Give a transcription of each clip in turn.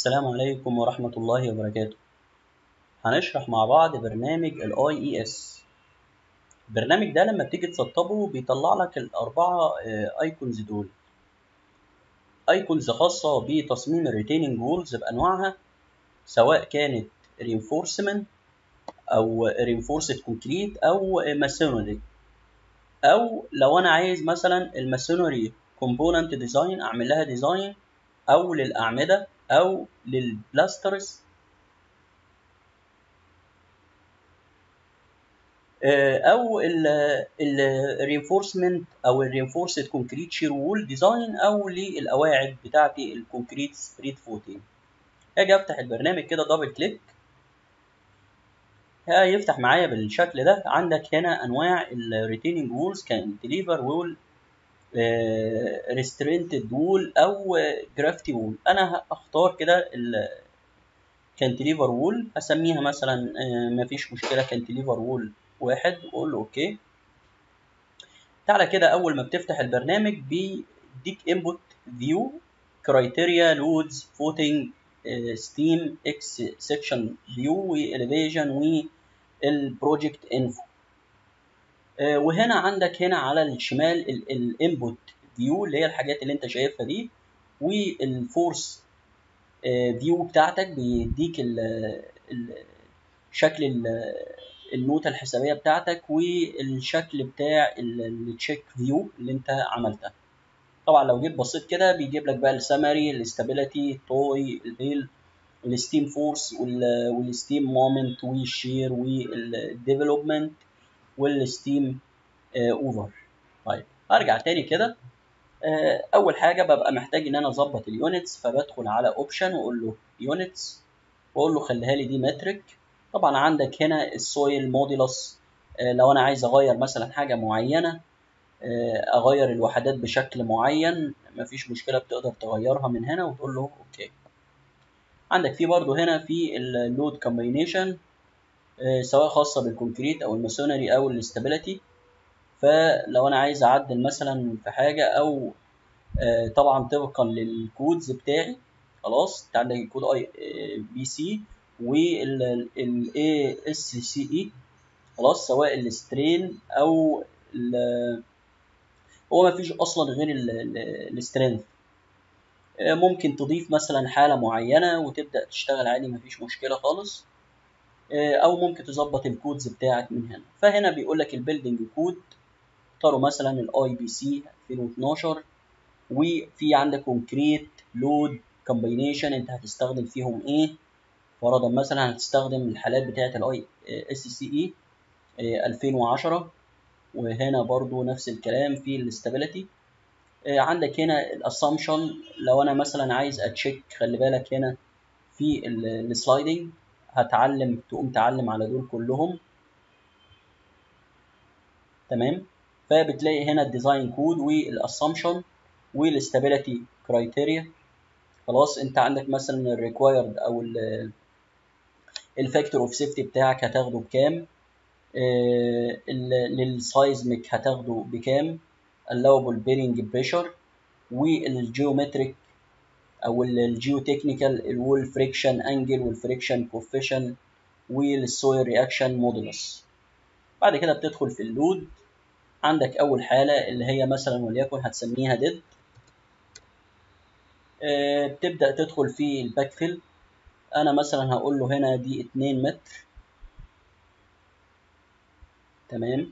السلام عليكم ورحمة الله وبركاته هنشرح مع بعض برنامج ال IES البرنامج ده لما بتيجي تسطبه بيطلع لك الأربعة ايكونز دول ايكونز خاصة بتصميم الريتيننج وولز بأنواعها سواء كانت reinforcement أو reinforced concrete أو masonry أو لو أنا عايز مثلا الماسونري كومبوننت ديزاين أعمل لها ديزاين أو للأعمدة أو للبلاسترز او الرينفورسمنت او الرينفورسد كونكريت شير وول ديزاين او للقواعد بتاعه الكونكريت سبريد فوتنج هاجي افتح البرنامج كده دبل كليك هيفتح معايا بالشكل ده عندك هنا انواع الريتيننج وولز كانتليفر وول ريسترينتد وول او جرافتي وول انا هختار كده كانتليفر وول هسميها مثلا مفيش مشكله كانتليفر وول واحد واقول له اوكي تعالى كده اول ما بتفتح البرنامج بيديك انبوت فيو كرايتيريا لودز فوتنج ستيم اكس سكشن فيو واليفيجن والبروجكت انفو وهنا عندك هنا على الشمال الانبوت فيو اللي هي الحاجات اللي انت شايفها دي والفورس فيو بتاعتك بيديك ال ال شكل النوتة الحسابية بتاعتك والشكل بتاع التشيك فيو اللي انت عملتها طبعا لو جيت بصيت كده بيجيب لك بقى السمري الاستابيليتي التوي البيل الستيم فورس والستيم مومنت والشير والديفلوبمنت والستيم اوفر طيب ارجع تاني كده اول حاجه ببقى محتاج ان انا اظبط اليونتس فبدخل على اوبشن واقول له يونتس واقول له خليها لي دي مترك طبعا عندك هنا السويل موديلس لو انا عايز اغير مثلا حاجه معينه اغير الوحدات بشكل معين مفيش مشكله بتقدر تغيرها من هنا وتقول له اوكي عندك في برضو هنا في اللود كومبينيشن سواء خاصه بالكونكريت او الماسونري او الاستابيليتي فلو انا عايز اعدل مثلا في حاجه او طبعا طبقا للكودز بتاعي خلاص انت عندك الكود اي بي سي والاي اس سي اي خلاص سواء السترين او ال هو ما فيش اصلا غير السترينث ممكن تضيف مثلا حاله معينه وتبدا تشتغل عادي ما فيش مشكله خالص او ممكن تظبط الكودز بتاعك من هنا فهنا بيقول لك البيلدنج كود اختاروا مثلا الاي بي سي 2012 وفي عندك كونكريت لود كومبينيشن انت هتستخدم فيهم ايه فرضا مثلا هتستخدم الحالات بتاعه الاي اس سي اي 2010 وهنا برضو نفس الكلام في الاستابيليتي عندك هنا الاسامبشن لو انا مثلا عايز اتشيك خلي بالك هنا في السلايدنج هتعلم تقوم تعلم على دول كلهم تمام فبتلاقي هنا الديزاين كود والاسامبشن والاستابيليتي كرايتيريا خلاص انت عندك مثلا الريكوايرد او الفاكتور اوف سيفتي بتاعك هتاخده بكام آه للسايزميك هتاخده بكام allowable bearing pressure والجيومتريك او الجيو تكنيكال الوول فريكشن انجل والفريكشن كوفيشن والسويل رياكشن مودولس بعد كده بتدخل في اللود عندك اول حاله اللي هي مثلا وليكن هتسميها ديد آه بتبدا تدخل في الباك فيل انا مثلا هقول له هنا دي 2 متر تمام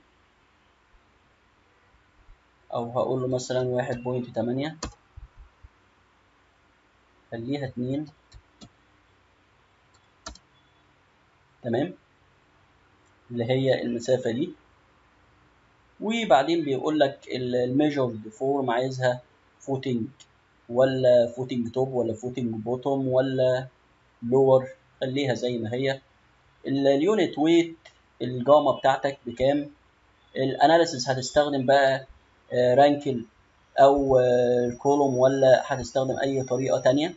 او هقول له مثلا واحد بوينت تمانية خليها اتنين تمام اللي هي المسافة دي وبعدين بيقول لك الميجرد فورم عايزها فوتنج ولا فوتنج توب ولا فوتنج بوتوم ولا لور خليها زي ما هي اليونت ويت الجاما بتاعتك بكام الاناليسيس هتستخدم بقى رانكل او الكولوم ولا هتستخدم اي طريقه تانية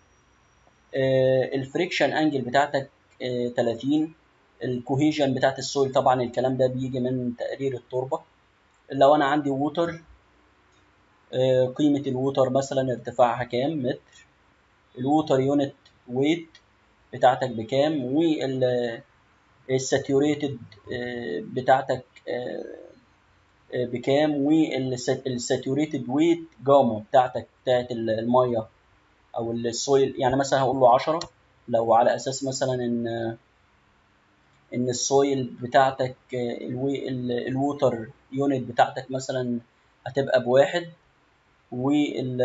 الفريكشن انجل بتاعتك 30 الكوهيجن بتاعت السويل طبعا الكلام ده بيجي من تقرير التربه لو انا عندي ووتر قيمه الووتر مثلا ارتفاعها كام متر الووتر يونت ويت بتاعتك بكام والساتوريتد بتاعتك آه، آه، بكام والساتوريتد ويت جاما بتاعتك بتاعت ال- الميه او السويل يعني مثلا هقول له 10 لو على اساس مثلا ان ان السويل بتاعتك آه، الوي- ال- الووتر يونت بتاعتك مثلا هتبقى بواحد وال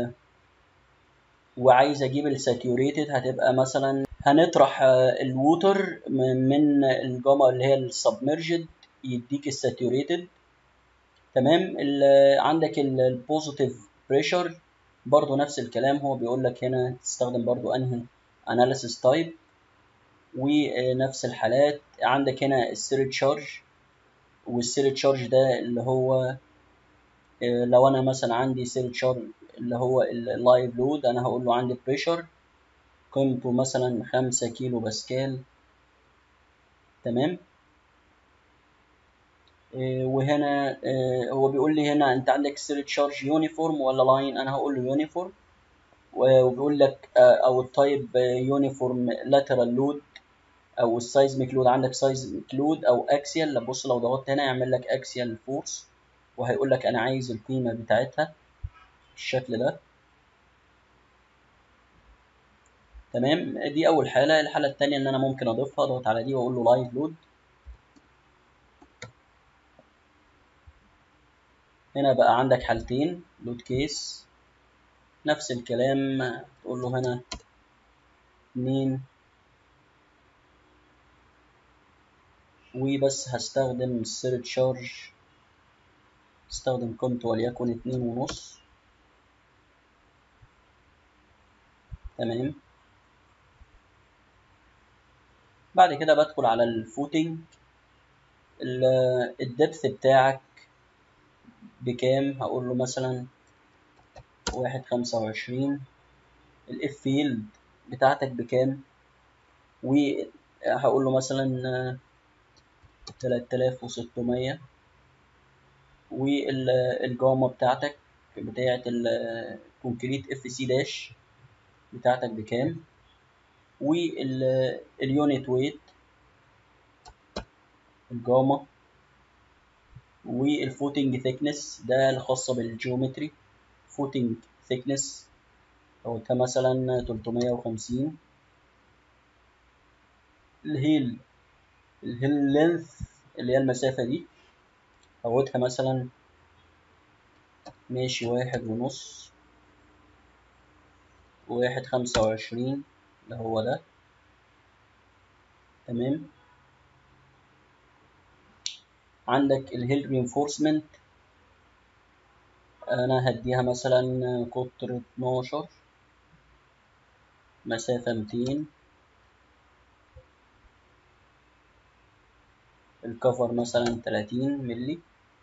وعايز اجيب الساتوريتد هتبقى مثلا هنطرح آه، الووتر من من الجاما اللي هي السبمرجد يديك الساتوريتد تمام ال- عندك البوزيتيف بريشر برضو نفس الكلام هو بيقول لك هنا تستخدم برضو انهي اناليسيس تايب ونفس الحالات عندك هنا السيري تشارج والسيري تشارج ده اللي هو آه، لو انا مثلا عندي سيري تشارج اللي هو اللايف لود انا هقول له عندي بريشر قيمته مثلا خمسة كيلو باسكال تمام آه، وهنا آه، هو بيقول لي هنا انت عندك سيري تشارج يونيفورم ولا لاين انا هقول له يونيفورم وبيقول لك آه، او التايب يونيفورم لاترال لود او السايزميك لود عندك سايزميك لود او اكسيال بص لو ضغطت هنا يعمل لك اكسيال فورس وهيقول لك انا عايز القيمه بتاعتها بالشكل ده تمام دي اول حاله الحاله الثانيه ان انا ممكن اضيفها اضغط على دي واقول له لايف لود هنا بقى عندك حالتين لود كيس نفس الكلام تقول له هنا اتنين وبس هستخدم السير تشارج استخدم قيمته وليكن اتنين ونص تمام بعد كده بدخل على الفوتنج الدبث بتاعك بكام هقول له مثلا واحد خمسة وعشرين الاف فيلد بتاعتك بكام وهقول له مثلا تلات آلاف وستمية والجاما بتاعتك بتاعة الكونكريت اف سي داش بتاعتك بكام واليونت ويت الجاما والفوتنج ثيكنس ده الخاصة بالجيومتري فوتنج ثيكنس قلتها مثلا 350 الهيل الهيل لينث اللي هي المسافة دي قوتها مثلا ماشي واحد ونص واحد خمسة وعشرين اللي هو ده تمام عندك الهيل رينفورسمنت انا هديها مثلا قطر اتناشر مسافة ميتين الكفر مثلا تلاتين ملي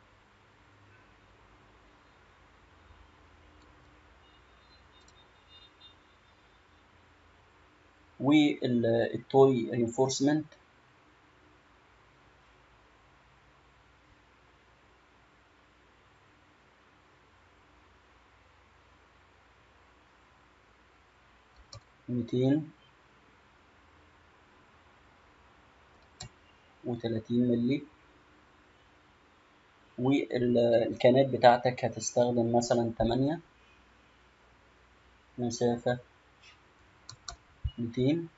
والتوي رينفورسمنت ميتين وتلاتين ملي والكانات بتاعتك هتستخدم مثلا تمانية مسافة ميتين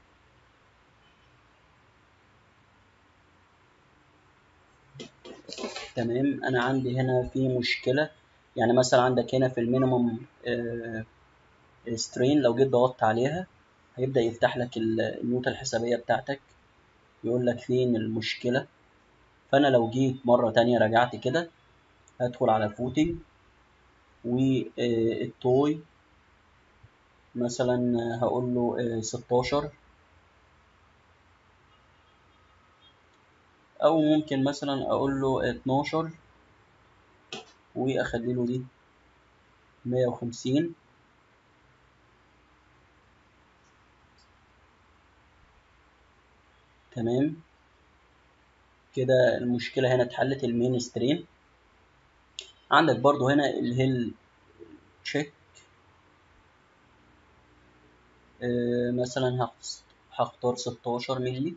تمام انا عندي هنا في مشكلة يعني مثلا عندك هنا في المينيمم سترين لو جيت ضغطت عليها هيبدأ يفتح لك النوتة الحسابية بتاعتك يقول لك فين المشكلة فأنا لو جيت مرة تانية رجعت كده هدخل على فوتنج والتوي مثلا هقول له ستاشر أو ممكن مثلا أقول له اتناشر وأخلي له دي مية وخمسين تمام كده المشكلة هنا اتحلت المين سترين عندك برضو هنا الهيل تشيك آه، مثلا هخ- هختار ستاشر ملي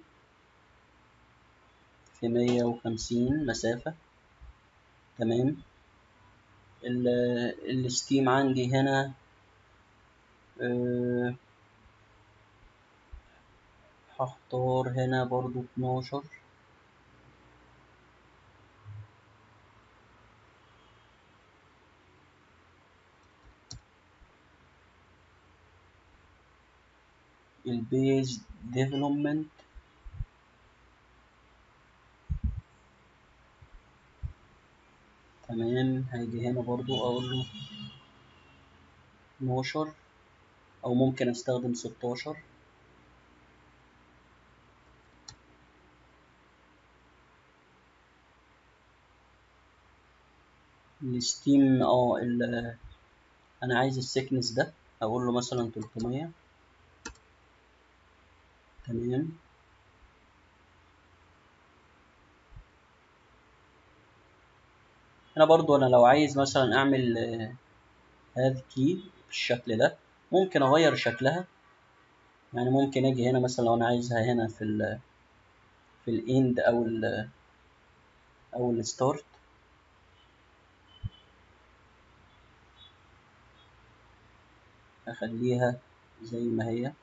في مية وخمسين مسافة تمام ال- الستيم عندي هنا آه، هختار هنا برضو اتناشر البيز ديفلوبمنت تمام هاجي هنا برضو اقول له اتناشر او ممكن استخدم ستاشر الستيم اه ال- انا عايز السكنس ده اقول له مثلا 300 تمام هنا برضو انا لو عايز مثلا اعمل هذا كي بالشكل ده ممكن اغير شكلها يعني ممكن اجي هنا مثلا لو انا عايزها هنا في ال في الاند او ال او الستارت اخليها زي ما هي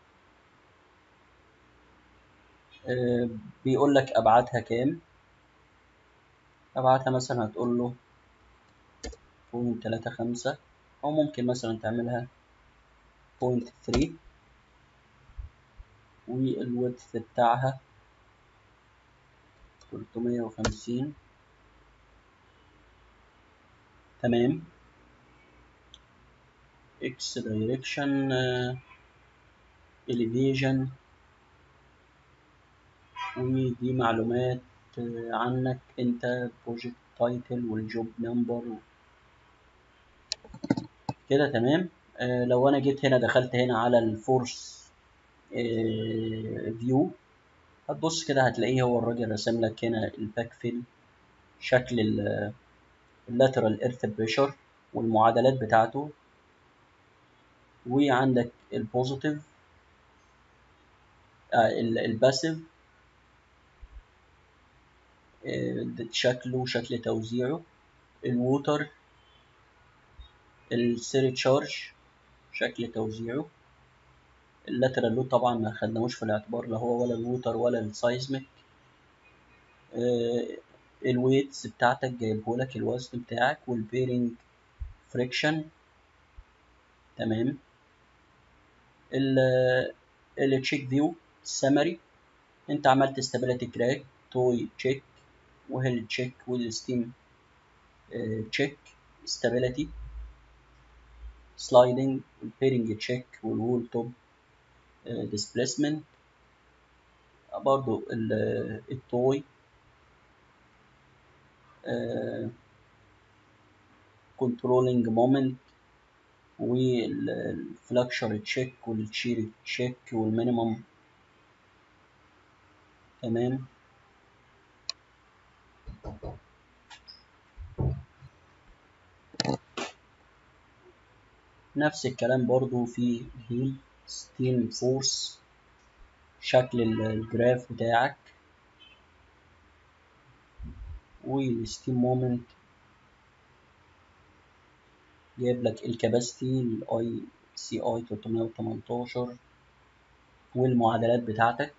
آه، بيقول لك ابعادها كام ابعادها مثلا هتقول له بوينت تلاتة خمسة او ممكن مثلا تعملها بوينت ثري والويدث بتاعها تلتمية وخمسين تمام اكس دايركشن elevation ودي معلومات آه، عنك انت بروجكت تايتل والجوب نمبر كده تمام آه، لو انا جيت هنا دخلت هنا على الفورس فيو هتبص كده هتلاقيه هو الراجل راسم لك هنا الباك فيل شكل اللاترال ايرث بريشر والمعادلات بتاعته وعندك البوزيتيف الباسيف شكله شكل توزيعه الووتر السيري تشارج شكل توزيعه اللاترال لود طبعا ما خدناهوش في الاعتبار لا هو ولا الووتر ولا السايزميك الويتس بتاعتك جايبهولك الوزن بتاعك والبيرنج فريكشن تمام التشيك فيو السمري انت عملت استابيليتي كراك توي تشيك وهيل تشيك والستيم تشيك استابيليتي سلايدنج والبيرنج تشيك والوول توب ديسبيسمنت برضو التوي كنترولينج مومنت والفلكشر تشيك والتشير تشيك والمينيمم تمام نفس الكلام برضو في الهيل ستيم فورس شكل الجراف بتاعك والستيم مومنت جايب لك الكباستي الاي سي اي 318 والمعادلات بتاعتك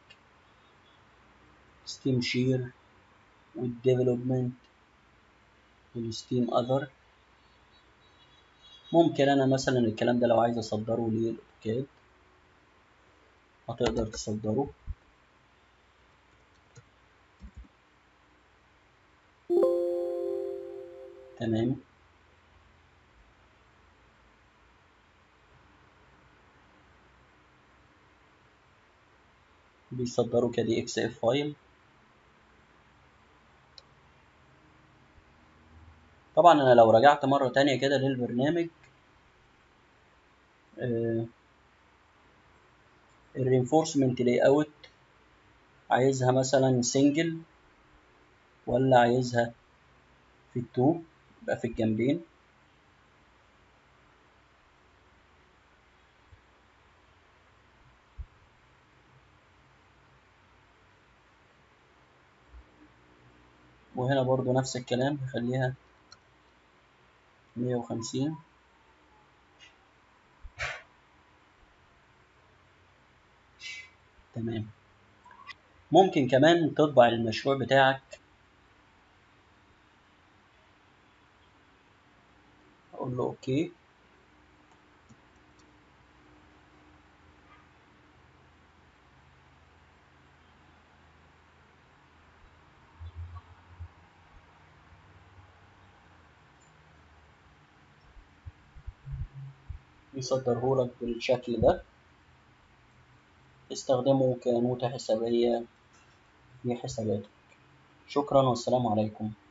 ستيم شير والديفلوبمنت والستيم اذر ممكن انا مثلا الكلام ده لو عايز اصدره للاوتوكاد هتقدر تصدره تمام بيصدروا كدي اكس اف فايل طبعا انا لو رجعت مرة تانية كده للبرنامج آه الرينفورسمنت لاي اوت عايزها مثلا سنجل ولا عايزها في التو يبقى في الجنبين وهنا برضو نفس الكلام هخليها مية وخمسين تمام ممكن كمان تطبع المشروع بتاعك اقول له اوكي يصدرهولك بالشكل ده استخدمه كنوتة حسابية في حساباتك شكرا والسلام عليكم